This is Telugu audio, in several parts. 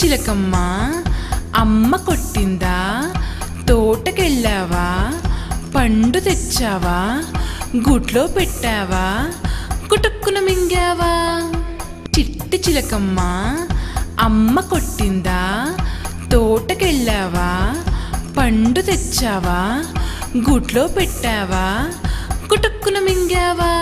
చిలకమ్మ అమ్మ కొట్టిందా తోటకెళ్ళావా పండు తెచ్చావా గుట్లో పెట్టావా కుటుక్కున మింగావా చిట్టి చిలకమ్మ అమ్మ కొట్టిందా తోటకెళ్ళావా పండు తెచ్చావా గుట్లో పెట్టావా కుటుక్కున మింగావా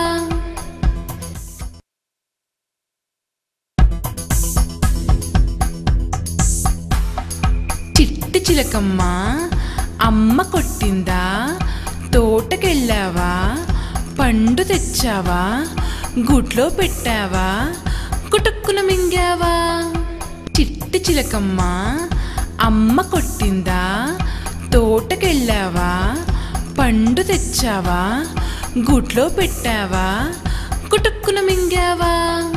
చిట్టి చిలకమ్మ అమ్మ కొట్టిందా తోటకెళ్ళావా పండు తెచ్చావా గుట్లో పెట్టావా కుటుక్కున మింగావా చిట్టి చిలకమ్మ అమ్మ కొట్టిందా తోటకెళ్ళావా పండు తెచ్చావా గుట్లో పెట్టావా కుటుక్కున మింగావా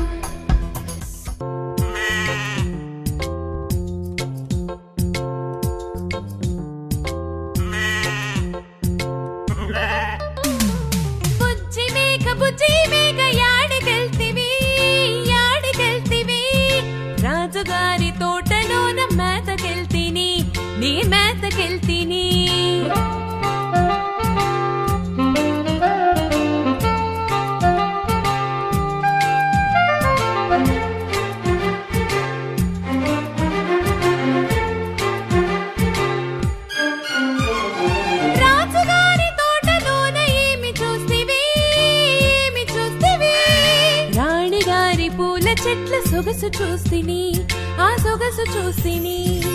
ಬುಜ್ಜಿ ಮೇಘ ಬುಜ್ಜಿ ಮೇಘ ಯಾಡಿಗೆಳ್ತೀವಿ ಯಾಡಿಗೆಳ್ತೀವಿ ರಾಜುಗಾರಿ ತೋಟలోన మేతకెళ్ತೀನಿ నీ మేతకెళ్ತೀನಿ రాజుగారి తోటలోన ఏమి చూస్తివి ఏమి చూస్తివి రాణిగారి పూల చెట్ల సొగసు చూస్తిని ఆ సొగసు చూస్తిని